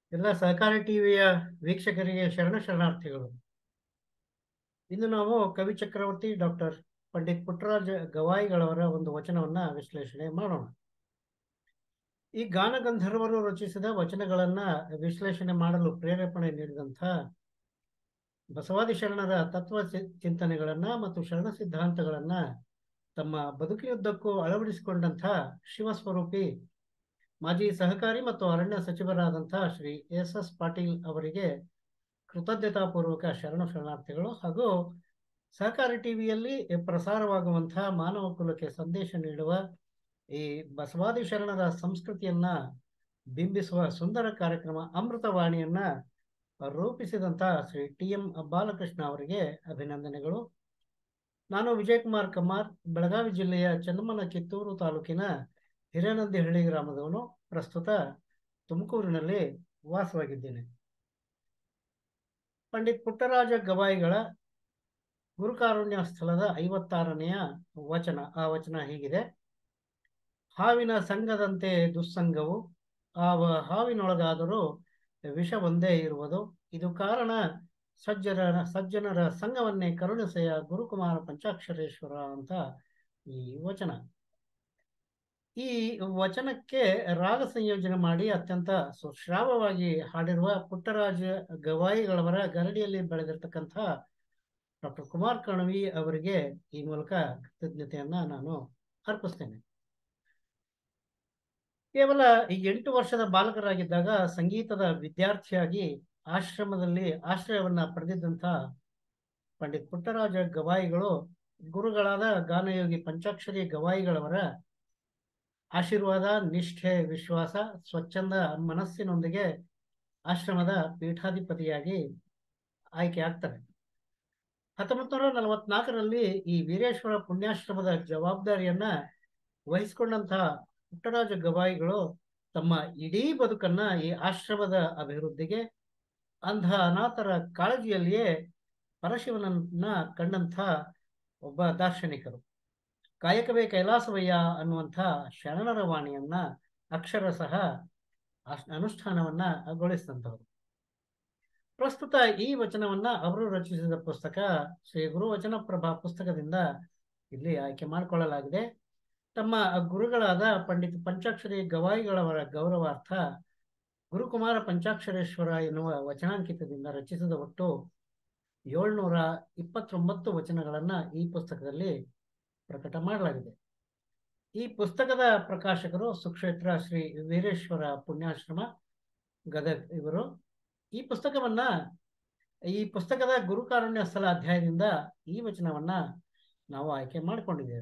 ಎಲ್ಲ ಸಹಕಾರಿ ಟಿವಿಯ ವೀಕ್ಷಕರಿಗೆ ಶರಣ ಶರಣಾರ್ಥಿಗಳು ಇಂದು ನಾವು ಕವಿ ಚಕ್ರವರ್ತಿ ಡಾಕ್ಟರ್ ಪಂಡಿತ್ ಪುಟ್ಟರಾಜ ಗವಾಯಿಗಳವರ ಒಂದು ವಚನವನ್ನ ವಿಶ್ಲೇಷಣೆ ಮಾಡೋಣ ಈ ಗಾನಗಂಧರ್ವರು ರಚಿಸಿದ ವಚನಗಳನ್ನ ವಿಶ್ಲೇಷಣೆ ಮಾಡಲು ಪ್ರೇರೇಪಣೆ ನೀಡಿದಂಥ ಬಸವಾದಿ ಶರಣರ ತತ್ವ ಚಿ- ಚಿಂತನೆಗಳನ್ನ ಮತ್ತು ಶರಣ ಸಿದ್ಧಾಂತಗಳನ್ನ ತಮ್ಮ ಬದುಕಿನುದ್ದಕ್ಕೂ ಅಳವಡಿಸಿಕೊಂಡಂಥ ಶಿವಸ್ವರೂಪಿ ಮಾಜಿ ಸಹಕಾರಿ ಮತ್ತು ಅರಣ್ಯ ಸಚಿವರಾದಂತಹ ಶ್ರೀ ಎಸ್ ಎಸ್ ಪಾಟೀಲ್ ಅವರಿಗೆ ಕೃತಜ್ಞತಾಪೂರ್ವಕ ಶರಣ ಶರಣಾರ್ಥಿಗಳು ಹಾಗೂ ಸಹಕಾರಿ ಟಿವಿಯಲ್ಲಿ ಪ್ರಸಾರವಾಗುವಂತಹ ಮಾನವ ಕುಲಕ್ಕೆ ಸಂದೇಶ ನೀಡುವ ಈ ಬಸವಾದಿ ಶರಣರ ಸಂಸ್ಕೃತಿಯನ್ನ ಬಿಂಬಿಸುವ ಸುಂದರ ಕಾರ್ಯಕ್ರಮ ಅಮೃತವಾಣಿಯನ್ನ ರೂಪಿಸಿದಂತಹ ಶ್ರೀ ಟಿ ಎಂ ಬಾಲಕೃಷ್ಣ ಅವರಿಗೆ ಅಭಿನಂದನೆಗಳು ನಾನು ವಿಜಯಕುಮಾರ್ ಕಮಾರ್ ಬೆಳಗಾವಿ ಜಿಲ್ಲೆಯ ಚನ್ನಮ್ಮನ ಕಿತ್ತೂರು ತಾಲೂಕಿನ ಹಿರೇನಂದಿಹಳ್ಳಿ ಗ್ರಾಮದವನು ಪ್ರಸ್ತುತ ತುಮಕೂರಿನಲ್ಲಿ ವಾಸವಾಗಿದ್ದೇನೆ ಪಂಡಿತ್ ಪುಟ್ಟರಾಜ ಗವಾಯಿಗಳ ಗುರುಕಾರುಣ್ಯ ಸ್ಥಳದ ಐವತ್ತಾರನೆಯ ವಚನ ಆ ವಚನ ಹೀಗಿದೆ ಹಾವಿನ ಸಂಘದಂತೆ ದುಸ್ಸಂಗವು ಆ ವ- ಹಾವಿನೊಳಗಾದರೂ ವಿಷ ಒಂದೇ ಇರುವುದು ಇದು ಕಾರಣ ಸಜ್ಜನ ಸಜ್ಜನರ ಸಂಘವನ್ನೇ ಕರುಣಿಸೆಯ ಗುರುಕುಮಾರ ಪಂಚಾಕ್ಷರೇಶ್ವರ ಅಂತ ಈ ವಚನ ಈ ವಚನಕ್ಕೆ ರಾಗ ಸಂಯೋಜನೆ ಮಾಡಿ ಅತ್ಯಂತ ಸುಶ್ರಾವವಾಗಿ ಹಾಡಿರುವ ಪುಟ್ಟರಾಜ ಗವಾಯಿಗಳವರ ಗರಡಿಯಲ್ಲಿ ಬೆಳೆದಿರ್ತಕ್ಕಂಥ ಡಾಕ್ಟರ್ ಕುಮಾರ್ ಕಣವಿ ಅವರಿಗೆ ಈ ಮೂಲಕ ಕೃತಜ್ಞತೆಯನ್ನ ನಾನು ಅರ್ಪಿಸ್ತೇನೆ ಕೇವಲ ಈ ಎಂಟು ವರ್ಷದ ಬಾಲಕರಾಗಿದ್ದಾಗ ಸಂಗೀತದ ವಿದ್ಯಾರ್ಥಿಯಾಗಿ ಆಶ್ರಮದಲ್ಲಿ ಆಶ್ರಯವನ್ನ ಪಡೆದಿದ್ದಂಥ ಪಂಡಿತ್ ಪುಟ್ಟರಾಜ ಗವಾಯಿಗಳು ಗುರುಗಳಾದ ಗಾನಯೋಗಿ ಪಂಚಾಕ್ಷರಿ ಗವಾಯಿಗಳವರ ಆಶೀರ್ವಾದ ನಿಷ್ಠೆ ವಿಶ್ವಾಸ ಸ್ವಚ್ಛಂದ ಮನಸ್ಸಿನೊಂದಿಗೆ ಆಶ್ರಮದ ಪೀಠಾಧಿಪತಿಯಾಗಿ ಆಯ್ಕೆ ಆಗ್ತಾರೆ ಹತ್ತೊಂಬತ್ತು ನೂರ ನಲವತ್ನಾಲ್ಕರಲ್ಲಿ ಈ ವೀರೇಶ್ವರ ಪುಣ್ಯಾಶ್ರಮದ ಜವಾಬ್ದಾರಿಯನ್ನ ವಹಿಸಿಕೊಂಡಂತಹ ಪುಟ್ಟರಾಜ ಗವಾಯಿಗಳು ತಮ್ಮ ಇಡೀ ಬದುಕನ್ನ ಈ ಆಶ್ರಮದ ಅಭಿವೃದ್ಧಿಗೆ ಅಂಧ ಅನಾಥರ ಕಾಳಜಿಯಲ್ಲಿಯೇ ಪರಶಿವನನ್ನ ಕಂಡಂಥ ಒಬ್ಬ ದಾರ್ಶನಿಕರು ಕಾಯಕವೇ ಕೈಲಾಸವಯ್ಯ ಅನ್ನುವಂಥ ಶರಣರ ವಾಣಿಯನ್ನ ಅಕ್ಷರ ಸಹ ಅಶ್- ಅನುಷ್ಠಾನವನ್ನ ಗೊಳಿಸಿದಂಥವ್ರು ಪ್ರಸ್ತುತ ಈ ವಚನವನ್ನ ಅವರು ರಚಿಸಿದ ಪುಸ್ತಕ ಶ್ರೀ ಗುರು ವಚನ ಪ್ರಭಾ ಪುಸ್ತಕದಿಂದ ಇಲ್ಲಿ ಆಯ್ಕೆ ಮಾಡಿಕೊಳ್ಳಲಾಗಿದೆ ತಮ್ಮ ಗುರುಗಳಾದ ಪಂಡಿತ್ ಪಂಚಾಕ್ಷರಿ ಗವಾಯಿಗಳವರ ಗೌರವಾರ್ಥ ಗುರುಕುಮಾರ ಪಂಚಾಕ್ಷರೇಶ್ವರ ಎನ್ನುವ ವಚನಾಂಕಿತದಿಂದ ರಚಿಸಿದ ಒಟ್ಟು ಏಳ್ನೂರ ಇಪ್ಪತ್ತೊಂಬತ್ತು ವಚನಗಳನ್ನ ಈ ಪುಸ್ತಕದಲ್ಲಿ ಪ್ರಕಟ ಮಾಡಲಾಗಿದೆ ಈ ಪುಸ್ತಕದ ಪ್ರಕಾಶಕರು ಸುಕ್ಷೇತ್ರ ಶ್ರೀ ವೀರೇಶ್ವರ ಪುಣ್ಯಾಶ್ರಮ ಗದಗ್ ಇವರು ಈ ಪುಸ್ತಕವನ್ನ ಈ ಪುಸ್ತಕದ ಗುರುಕಾರುಣ್ಯ ಸ್ಥಳ ಅಧ್ಯಾಯದಿಂದ ಈ ವಚನವನ್ನ ನಾವು ಆಯ್ಕೆ ಮಾಡಿಕೊಂಡಿದ್ದೇವೆ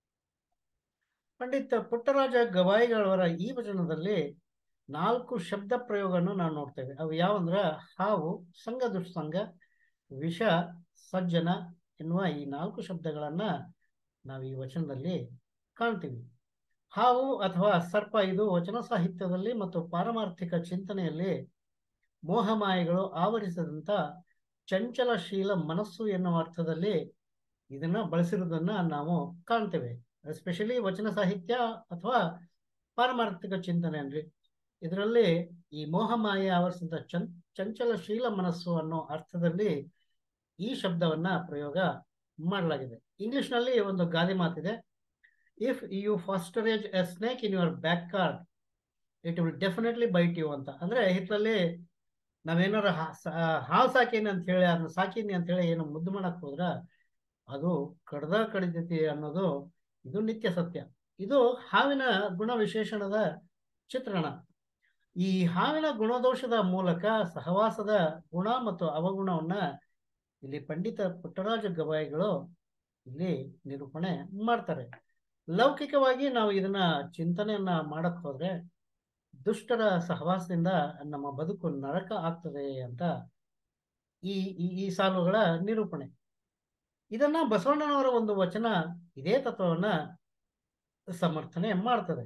ಪಂಡಿತ್ ಪುಟ್ಟರಾಜ ಗವಾಯಿಗಳವರ ಈ ವಚನದಲ್ಲಿ ನಾಲ್ಕು ಶಬ್ದ ಪ್ರಯೋಗವನ್ನು ನಾವು ನೋಡ್ತೇವೆ ಅವು ಯಾವಂದ್ರ ಹಾವು ಸಂಘ ದುಷ್ಸಂಗ ವಿಷ ಸಜ್ಜನ ಎನ್ನುವ ಈ ನಾಲ್ಕು ಶಬ್ದಗಳನ್ನ ನಾವು ಈ ವಚನದಲ್ಲಿ ಕಾಣ್ತೀವಿ ಹಾವು ಅಥವಾ ಸರ್ಪ ಇದು ವಚನ ಸಾಹಿತ್ಯದಲ್ಲಿ ಮತ್ತು ಪಾರಮಾರ್ಥಿಕ ಚಿಂತನೆಯಲ್ಲಿ ಮೋಹಮಾಯೆಗಳು ಆವರಿಸಿದಂತ ಚಂಚಲಶೀಲ ಮನಸ್ಸು ಎನ್ನುವ ಅರ್ಥದಲ್ಲಿ ಇದನ್ನ ಬಳಸಿರುವುದನ್ನ ನಾವು ಕಾಣ್ತೇವೆ ಎಸ್ಪೆಷಲಿ ವಚನ ಸಾಹಿತ್ಯ ಅಥವಾ ಪಾರಮಾರ್ಥಿಕ ಚಿಂತನೆ ಅನ್ರಿ ಇದರಲ್ಲಿ ಈ ಮೋಹಮಾಯೆ ಆವರಿಸಿದ ಚಂ ಚಂಚಲಶೀಲ ಮನಸ್ಸು ಅನ್ನೋ ಅರ್ಥದಲ್ಲಿ ಈ ಶಬ್ದವನ್ನ ಪ್ರಯೋಗ ಮಾಡಲಾಗಿದೆ ಇಂಗ್ಲಿಷ್ನಲ್ಲಿ ಒಂದು ಗಾದೆ ಮಾತಿದೆ if you fosterage a snake in your backyard it will definitely bite you ಅಂತ ಅಂದ್ರೆ ಹಿತ್ತಲಲ್ಲಿ ನಾವೇನಾರ ಹಾ- ಸಾ- ಹಾವು ಸಾಕೀನಿ ಅಂತ ಹೇಳಿ ಅದನ್ನ ಸಾಕೀನಿ ಅಂತ ಹೇಳಿ ಏನೋ ಮುದ್ದು ಮಾಡಕ್ ಹೋದ್ರ ಅದು ಕಡ್ದ ಕಡಿತೈತಿ ಅನ್ನೋದು ಇದು ನಿತ್ಯ ಸತ್ಯ ಇದು ಹಾವಿನ ಗುಣ ವಿಶೇಷಣದ ಚಿತ್ರಣ ಈ ಹಾವಿನ ಗುಣದೋಷದ ಮೂಲಕ ಸಹವಾಸದ ಗುಣ ಮತ್ತು ಅವಗುಣವನ್ನ ಇಲ್ಲಿ ಪಂಡಿತ ಪುಟ್ಟರಾಜ ಗವಾಯಿಗಳು ಇಲ್ಲಿ ನಿರೂಪಣೆ ಮಾಡ್ತಾರೆ ಲೌಕಿಕವಾಗಿ ನಾವು ಇದನ್ನ ಚಿಂತನೆಯನ್ನ ಮಾಡಕ್ ಹೋದ್ರೆ ದುಷ್ಟರ ಸಹವಾಸದಿಂದ ನಮ್ಮ ಬದುಕು ನರಕ ಆಗ್ತದೆ ಅಂತ ಈ ಈ- ಈ ಸಾಲುಗಳ ನಿರೂಪಣೆ ಇದನ್ನ ಬಸವಣ್ಣನವರ ಒಂದು ವಚನ ಇದೇ ತತ್ವವನ್ನ ಸಮರ್ಥನೆ ಮಾಡ್ತದೆ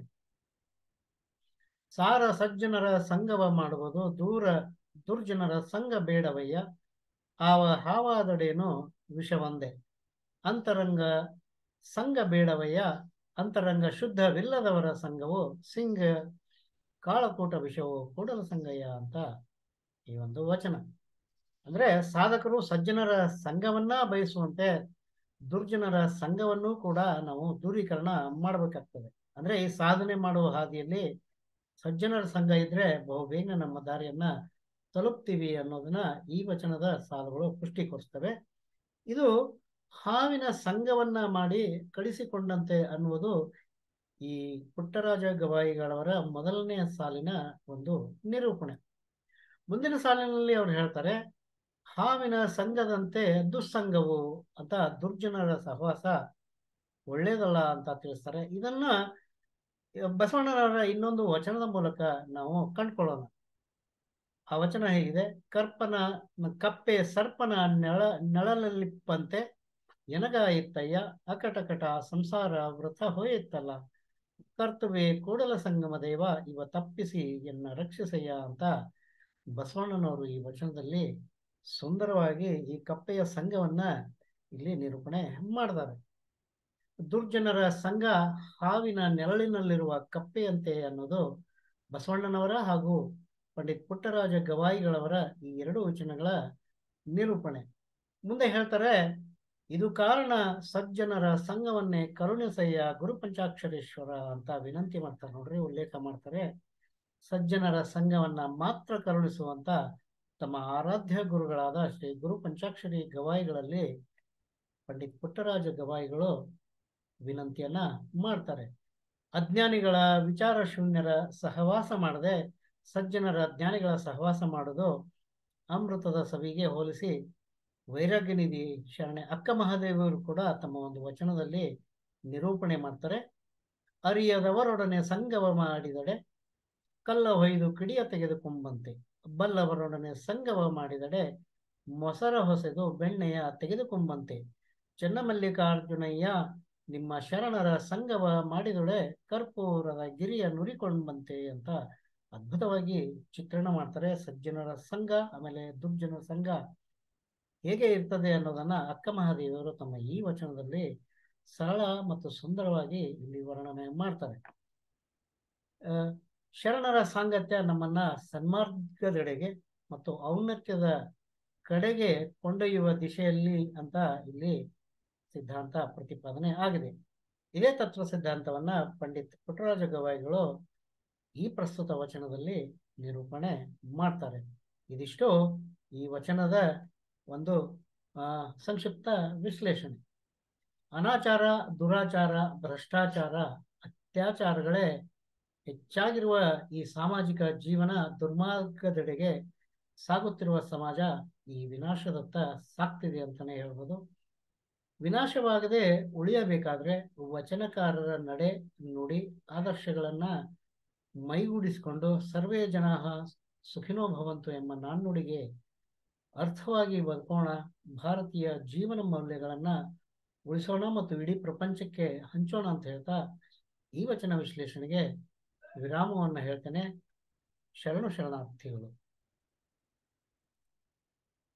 ಸಾರ ಸಜ್ಜನರ ಸಂಗವ ಮಾಡುವುದು ದೂರ ದುರ್ಜನರ ಸಂಘ ಬೇಡವಯ್ಯ ಆವ ಹಾವಾದಡೇನು ವಿಷವಂದೆ ಅಂತರಂಗ ಸಂಘ ಬೇಡವಯ್ಯ ಅಂತರಂಗ ಶುದ್ಧವಿಲ್ಲದವರ ಸಂಘವು ಸಿಂಗ ಕಾಳಕೂಟ ವಿಷವು ಕೂಡಲ ಸಂಗಯ್ಯ ಅಂತ ಈ ಒಂದು ವಚನ ಅಂದ್ರೆ ಸಾಧಕರು ಸಜ್ಜನರ ಸಂಘವನ್ನ ಬಯಸುವಂತೆ ದುರ್ಜನರ ಸಂಘವನ್ನು ಕೂಡ ನಾವು ದೂರೀಕರಣ ಮಾಡಬೇಕಾಗ್ತದೆ ಅಂದ್ರೆ ಈ ಸಾಧನೆ ಮಾಡುವ ಹಾದಿಯಲ್ಲಿ ಸಜ್ಜನರ ಸಂಘ ಇದ್ರೆ ಬಹುಬೇಗ ನಮ್ಮ ದಾರಿಯನ್ನ ತಲುಪ್ತೀವಿ ಅನ್ನೋದನ್ನ ಈ ವಚನದ ಸಾಲುಗಳು ಪುಷ್ಟೀಕರಿಸ್ತವೆ ಇದು ಹಾವಿನ ಸಂಘವನ್ನ ಮಾಡಿ ಕಳಿಸಿಕೊಂಡಂತೆ ಅನ್ನುವುದು ಈ ಪುಟ್ಟರಾಜ ಗವಾಯಿಗಳವರ ಮೊದಲನೆಯ ಸಾಲಿನ ಒಂದು ನಿರೂಪಣೆ ಮುಂದಿನ ಸಾಲಿನಲ್ಲಿ ಅವ್ರು ಹೇಳ್ತಾರೆ ಹಾವಿನ ಸಂಘದಂತೆ ದುಸ್ಸಂಗವು ಅಂತ ದುರ್ಜನರ ಸಹವಾಸ ಒಳ್ಳೇದಲ್ಲ ಅಂತ ತಿಳಿಸ್ತಾರೆ ಇದನ್ನ ಬಸವಣ್ಣನವರ ಇನ್ನೊಂದು ವಚನದ ಮೂಲಕ ನಾವು ಕಂಡ್ಕೊಳ್ಳೋಣ ಆ ವಚನ ಹೇಗಿದೆ ಕರ್ಪನ ಕಪ್ಪೆ ಸರ್ಪನ ನೆಳ ನೆಳಲಲ್ಲಿಪ್ಪಂತೆ ಎನಗಾಯಿತ್ತಯ್ಯ ಅಕಟಕಟ ಸಂಸಾರ ವೃಥ ಹೋಯಿತ್ತಲ್ಲ ಕರ್ತುವೆ ಕೂಡಲ ಸಂಗಮ ದೇವ ಇವ ತಪ್ಪಿಸಿ ಎನ್ನ ರಕ್ಷಿಸಯ್ಯ ಅಂತ ಬಸವಣ್ಣನವರು ಈ ವಚನದಲ್ಲಿ ಸುಂದರವಾಗಿ ಈ ಕಪ್ಪೆಯ ಸಂಘವನ್ನ ಇಲ್ಲಿ ನಿರೂಪಣೆ ಮಾಡಿದ್ದಾರೆ ದುರ್ಜನರ ಸಂಘ ಹಾವಿನ ನೆರಳಿನಲ್ಲಿರುವ ಕಪ್ಪೆಯಂತೆ ಅನ್ನೋದು ಬಸವಣ್ಣನವರ ಹಾಗೂ ಪಂಡಿತ್ ಪುಟ್ಟರಾಜ ಗವಾಯಿಗಳವರ ಈ ಎರಡು ವಚನಗಳ ನಿರೂಪಣೆ ಮುಂದೆ ಹೇಳ್ತಾರೆ ಇದು ಕಾರಣ ಸಜ್ಜನರ ಸಂಘವನ್ನೇ ಕರುಣಿಸಯ್ಯ ಗುರು ಪಂಚಾಕ್ಷರೇಶ್ವರ ಅಂತ ವಿನಂತಿ ಮಾಡ್ತಾರೆ ನೋಡ್ರಿ ಉಲ್ಲೇಖ ಮಾಡ್ತಾರೆ ಸಜ್ಜನರ ಸಂಘವನ್ನ ಮಾತ್ರ ಕರುಣಿಸುವಂತ ತಮ್ಮ ಆರಾಧ್ಯ ಗುರುಗಳಾದ ಶ್ರೀ ಗುರು ಪಂಚಾಕ್ಷರಿ ಗವಾಯಿಗಳಲ್ಲಿ ಪಂಡಿತ್ ಪುಟ್ಟರಾಜ ಗವಾಯಿಗಳು ವಿನಂತಿಯನ್ನ ಮಾಡ್ತಾರೆ ಅಜ್ಞಾನಿಗಳ ವಿಚಾರ ಶೂನ್ಯರ ಸಹವಾಸ ಮಾಡದೆ ಸಜ್ಜನರ ಜ್ಞಾನಿಗಳ ಸಹವಾಸ ಮಾಡೋದು ಅಮೃತದ ಸವಿಗೆ ಹೋಲಿಸಿ ವೈರಾಗ್ಯ ನಿಧಿ ಶರಣೆ ಅಕ್ಕ ಮಹಾದೇವರು ಕೂಡ ತಮ್ಮ ಒಂದು ವಚನದಲ್ಲಿ ನಿರೂಪಣೆ ಮಾಡ್ತಾರೆ ಅರಿಯದವರೊಡನೆ ಸಂಗಮ ಮಾಡಿದಡೆ ಕಲ್ಲ ಹೊಯ್ದು ಕಿಡಿಯ ತೆಗೆದುಕೊಂಬಂತೆ ಬಲ್ಲವರೊಡನೆ ಸಂಗಮ ಮಾಡಿದಡೆ ಮೊಸರ ಹೊಸೆದು ಬೆಣ್ಣೆಯ ತೆಗೆದುಕೊಂಬಂತೆ ಚೆನ್ನಮಲ್ಲಿಕಾರ್ಜುನಯ್ಯ ನಿಮ್ಮ ಶರಣರ ಸಂಗಮ ಮಾಡಿದೊಡೆ ಕರ್ಪೂರದ ಗಿರಿಯ ನುರಿಕೊಂಡ್ಬಂತೆ ಅಂತ ಅದ್ಭುತವಾಗಿ ಚಿತ್ರಣ ಮಾಡ್ತಾರೆ ಸಜ್ಜನರ ಸಂಘ ಆಮೇಲೆ ದುರ್ಜನರ ಸಂಘ ಹೇಗೆ ಇರ್ತದೆ ಅನ್ನೋದನ್ನ ಅಕ್ಕ ಮಹಾದೇವಿಯವರು ತಮ್ಮ ಈ ವಚನದಲ್ಲಿ ಸರಳ ಮತ್ತು ಸುಂದರವಾಗಿ ಇಲ್ಲಿ ವರ್ಣನೆ ಮಾಡ್ತಾರೆ ಶರಣರ ಸಾಂಗತ್ಯ ನಮ್ಮನ್ನ ಸನ್ಮಾರ್ಗದೆಡೆಗೆ ಮತ್ತು ಔನ್ನತ್ಯದ ಕಡೆಗೆ ಕೊಂಡೊಯ್ಯುವ ದಿಶೆಯಲ್ಲಿ ಅಂತ ಇಲ್ಲಿ ಸಿದ್ಧಾಂತ ಪ್ರತಿಪಾದನೆ ಆಗಿದೆ ಇದೇ ತತ್ವ ಸಿದ್ಧಾಂತವನ್ನ ಪಂಡಿತ್ ಪುಟ್ಟರಾಜ ಗವಾಯಿಗಳು ಈ ಪ್ರಸ್ತುತ ವಚನದಲ್ಲಿ ನಿರೂಪಣೆ ಮಾಡ್ತಾರೆ ಇದಿಷ್ಟು ಈ ವಚನದ ಒಂದು ಆ ಸಂಕ್ಷಿಪ್ತ ವಿಶ್ಲೇಷಣೆ ಅನಾಚಾರ ದುರಾಚಾರ ಭ್ರಷ್ಟಾಚಾರ ಅತ್ಯಾಚಾರಗಳೇ ಹೆಚ್ಚಾಗಿರುವ ಈ ಸಾಮಾಜಿಕ ಜೀವನ ದುರ್ಮಾರ್ಗದೆಡೆಗೆ ಸಾಗುತ್ತಿರುವ ಸಮಾಜ ಈ ವಿನಾಶದತ್ತ ಸಾಕ್ತಿದೆ ಅಂತಾನೆ ಹೇಳ್ಬೋದು ವಿನಾಶವಾಗದೆ ಉಳಿಯಬೇಕಾದ್ರೆ ವಚನಕಾರರ ನಡೆ ನುಡಿ ಆದರ್ಶಗಳನ್ನ ಮೈಗೂಡಿಸಿಕೊಂಡು ಸರ್ವೇ ಜನ ಸುಖಿನೋ ಭವಂತು ಎಂಬ ನಾಣ್ಣುಡಿಗೆ ಅರ್ಥವಾಗಿ ಬದುಕೋಣ ಭಾರತೀಯ ಜೀವನ ಮೌಲ್ಯಗಳನ್ನ ಉಳಿಸೋಣ ಮತ್ತು ಇಡೀ ಪ್ರಪಂಚಕ್ಕೆ ಹಂಚೋಣ ಅಂತ ಹೇಳ್ತಾ ಈ ವಚನ ವಿಶ್ಲೇಷಣೆಗೆ ವಿರಾಮವನ್ನು ಹೇಳ್ತೇನೆ ಶರಣು ಶರಣಾರ್ಥಿಗಳು